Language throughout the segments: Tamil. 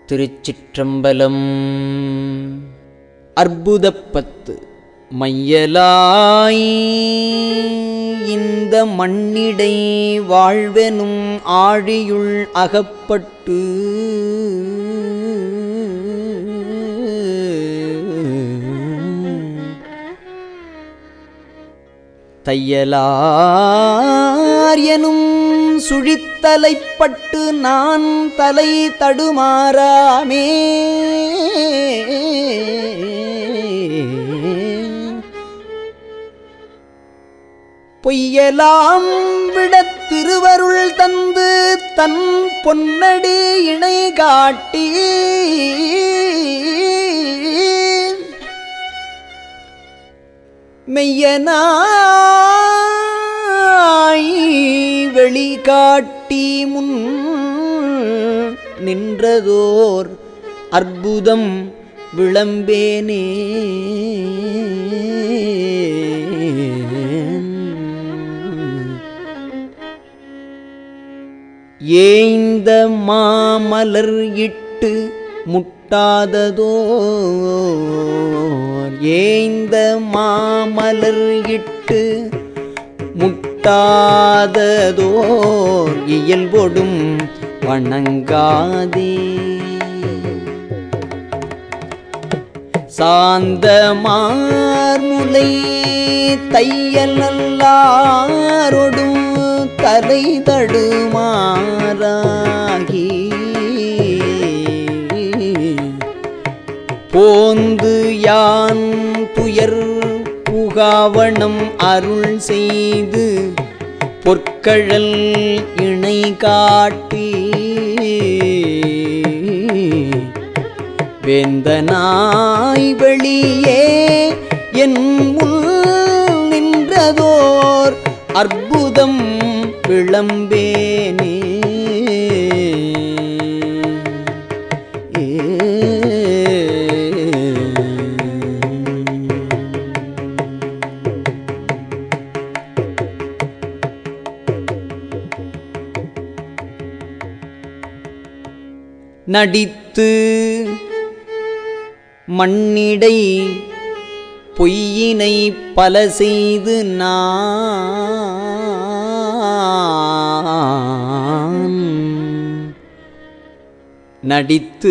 திருச்சிற்றம்பலம் அற்புதப்பத்து மையலாய் இந்த மண்ணிடை வாழ்வெனும் ஆழியுள் அகப்பட்டு தையலார் எனும் சுழித்தலைப்பட்டு நான் தலை தடுமாறாமே பொய்யலாம் விடத் திருவருள் தந்து தன் பொன்னடி இணை காட்டி மெய்யனாய் வெளிகாட்டி முன் நின்றதோர் அற்புதம் விளம்பேனே ஏய்ந்த மாமலர் இட்டு முட்டாததோ ஏய்ந்த மாமலர் இட்டு முட்டாததோர் இயல்பொடும் வணங்காதே சாந்த மார்முலை தையல் நல்லாரொடும் தலை தடுமாறாகி போந்து யான் துயர் புகாவணம் அருள் செய்து பொற்கழல் இணை காட்டி வேந்தனாய் வெளியே என் முன் நின்றதோர் அற்புதம் விளம்பேனே நடித்து மண்ணிடை பொய்யினை பல செய்து நான் நடித்து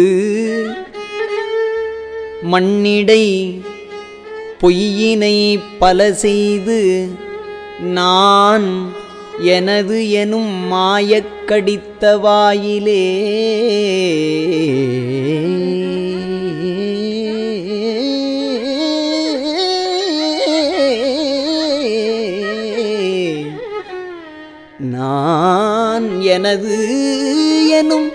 மண்ணிடை பொய்யினை பல செய்து நான் எனது எனும் மாயக்கடித்த வாயிலே நான் எனது எனும்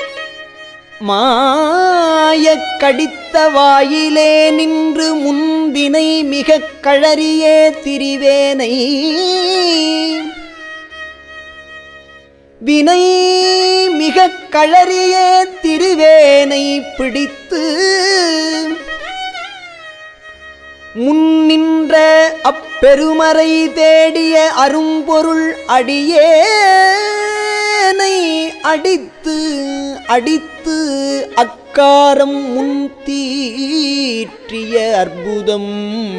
மாயக் கடித்த வாயிலே நின்று முன்பினை மிகக் கழறியே திரிவேனை வினை மிகக் கழறியே திரிவேனை பிடித்து முன்னின்ற அப்பெருமறை தேடிய அரும்பொருள் அடியேனை அடித்து அடித்து அக்காரம் முன் தீற்றிய அற்புதம்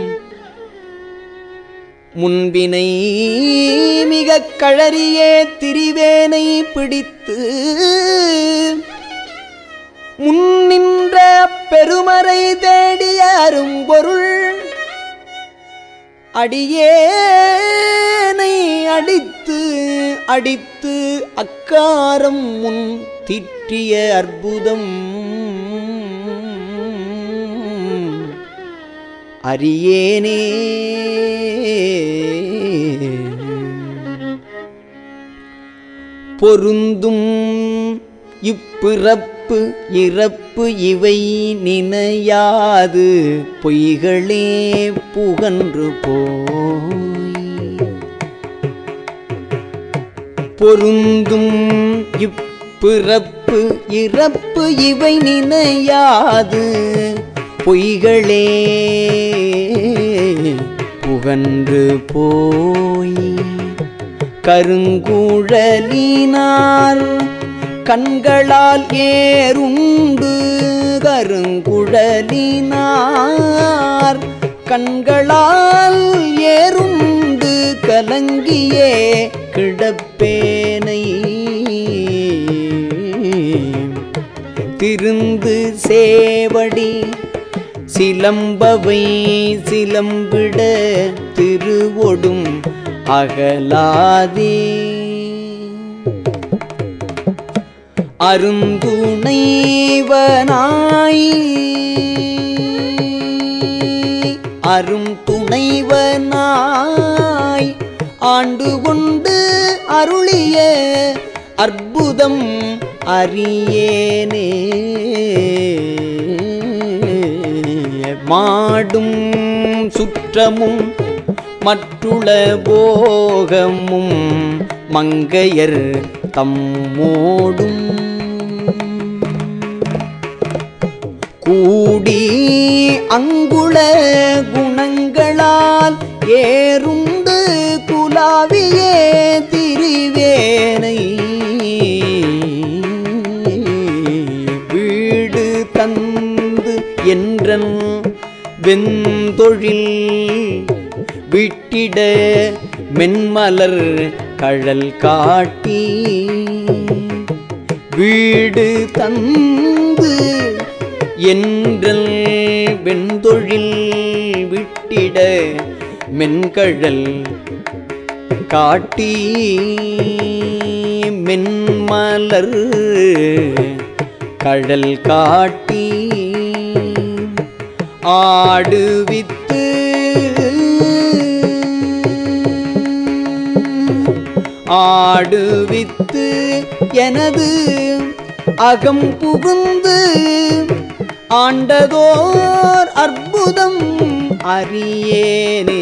முன்பினை மிகக் கழறியே திரிவேனை பிடித்து முன்னின்ற பெருமறை தேடிய அரும்பொருள் அடியேனை அடித்து அடித்து அக்காரம் முன் திற்றிய அற்புதம் அறியேனே பொருந்தும் இப்பிறப்பு இறப்பு இவை நினையாது பொய்களே புகன்று போய் பொருந்தும் இப்பிறப்பு இறப்பு இவை நினையாது பொய்களே புகன்று போய் கருங்குழலினார் கண்களால் ஏறுண்டு கருங்குழலினார் கண்களால் ஏறுண்டு கலங்கியே கிடப்பேனை திருந்து சேவடி சிலம்பவை சிலம்பிட திருவொடும் அகலாதே அருந்துணைவனாய் அரும் துணைவனாய் ஆண்டு கொண்டு அருளிய அற்புதம் அறியேனே மாடும் சுற்றமும் மற்றுள போகமும் மங்கையர் தம்மோடும் கூடி அங்குள குணங்களால் ஏறுண்டு குலாவியே திரிவேனை வீடு தந்து என்றன் வெந்தொழில் விட்டிட மென்மலர் கழல் காட்டி வீடு தந்து என்றல் வெண்தொழில் விட்டிட மென்கழல் காட்டி மென்மலர் கழல் காட்டி ஆடுவித்து ஆடுவித்து எனது அகம் புகுந்து ஆண்டதோர் அற்புதம் அறியேனே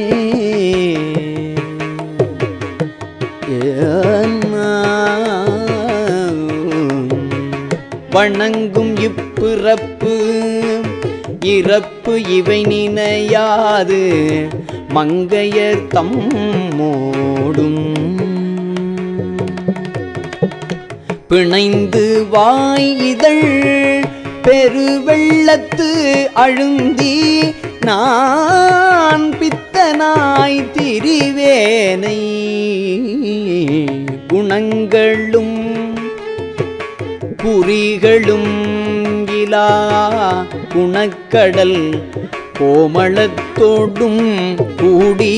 வணங்கும் இப்பிறப்பு இறப்பு இவை நினையாது மங்கையர் தம்மோடும் பிணைந்து வாய் இதழ் பெருவெள்ளத்து அழுந்தி நான் பித்தனாய் திரிவேனை குணங்களும் குறிகளும் இலா குணக்கடல் கோமளத்தோடும் கூடி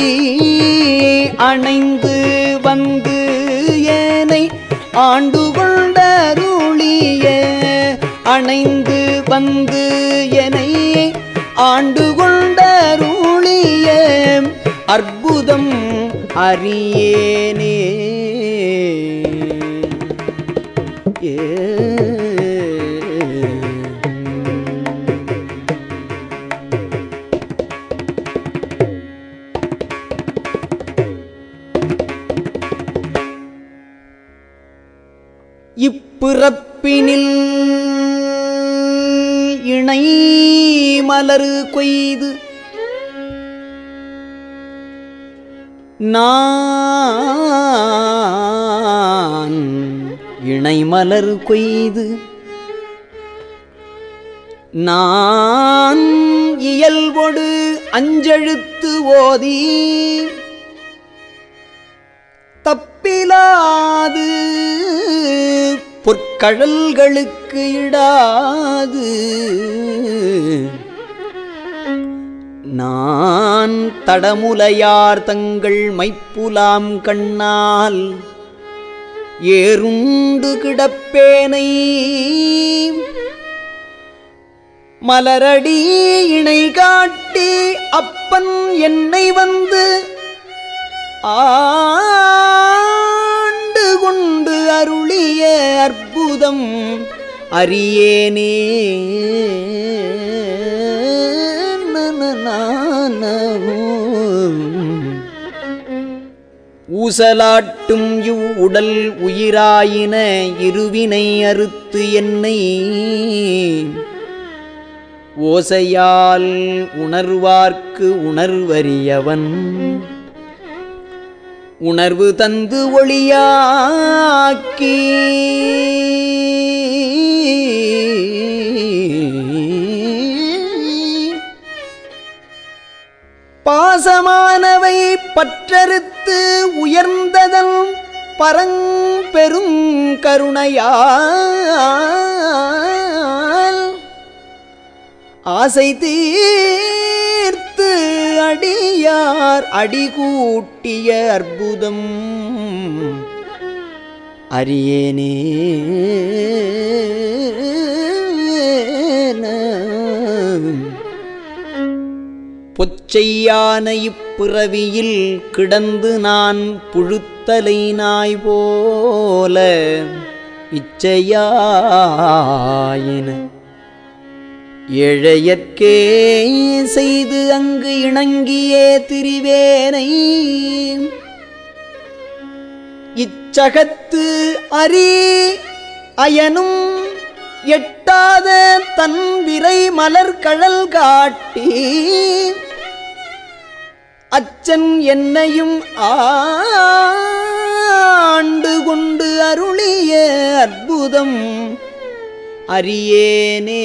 அணைந்து வந்து ஏனை ஆண்டு கொண்டருளிய அணைந்து வந்து எனை ஆண்டு கொண்டருளிய அற்புதம் அறியேனே இப்பிறப்பினில் இணை மலரு கொய்து நான் இணை மலர் கொய்து நான் இயல்பொடு அஞ்செழுத்து ஓதி தப்பிலாது பொற்கழல்களுக்கு இடாது நான் தடமுலையார் தங்கள் மைப்புலாம் கண்ணால் ஏறுண்டு கிடப்பேனை மலரடி இணை காட்டி அப்பன் என்னை வந்து ஆண்டு கொண்டு அருளிய அற்புதம் அறியேனே ஊசலாட்டும் இவ் உடல் உயிராயின இருவினை அறுத்து என்னை ஓசையால் உணர்வார்க்கு உணர்வறியவன் உணர்வு தந்து ஒளியாக்கி பாசமானவை பற்றறுத்து உயர்ந்ததன் பரம்பெரும் கருணையால் ஆசை தீர்த்து அடியார் அடிகூட்டிய அற்புதம் அறியேனே பொச்சையான இப்பிறவியில் கிடந்து நான் புழுத்தலை நாய் போல இச்சையாயின ஏழையற்கே செய்து அங்கு இணங்கியே திரிவேனை இச்சகத்து அரி அயனும் எட்டாத தன் விரை மலர் கழல் காட்டி அச்சன் என்னையும் ஆண்டு கொண்டு அருளிய அற்புதம் அறியேனே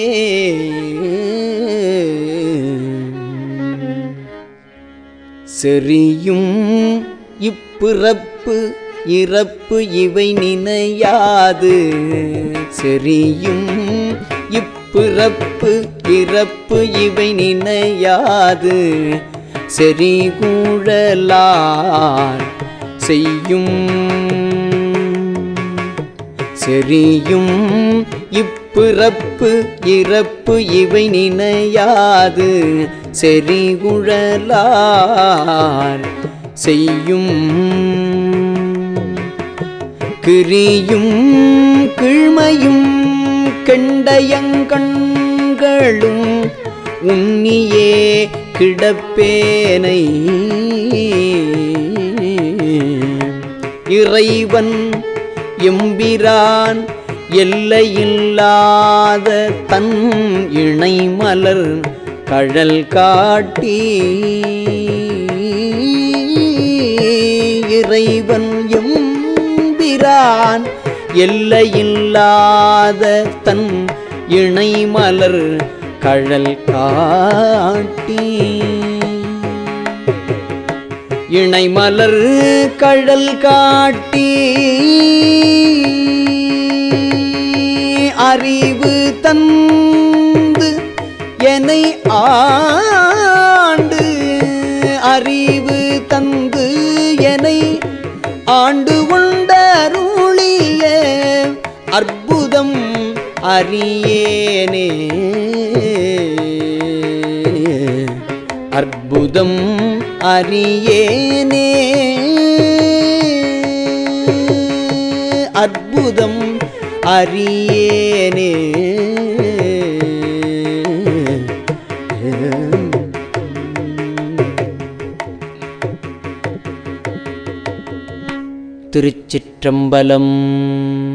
செறியும் இப்பிறப்பு இறப்பு இவை நினையாது செறியும் இப்பிறப்பு இறப்பு இவை நினையாது செறிகூழலார் செய்யும் செறியும் இப்பிறப்பு இறப்பு இவை நினையாது செறிகுழலார் செய்யும் கிரியும் கிழ்மையும் கெண்டயங்கண்களும் உன்னியே கிடப்பேனை இறைவன் எம்பிரான் எல்லையில்லாத தன் இணை மலர் கழல் காட்டி இறைவன் எம்பிரான் எல்லையில்லாத தன் இணை மலர் கழல் காட்டி இணை மலர் கழல் காட்டி அறிவு தந்து என்னை ஆண்டு அறிவு தந்து என்னை ஆண்டு கொண்டருளிய அற்புதம் அறியேனே அற்புதம் அறியேனே அற்புதம் அறியேனே திருச்சிற்றம்பலம்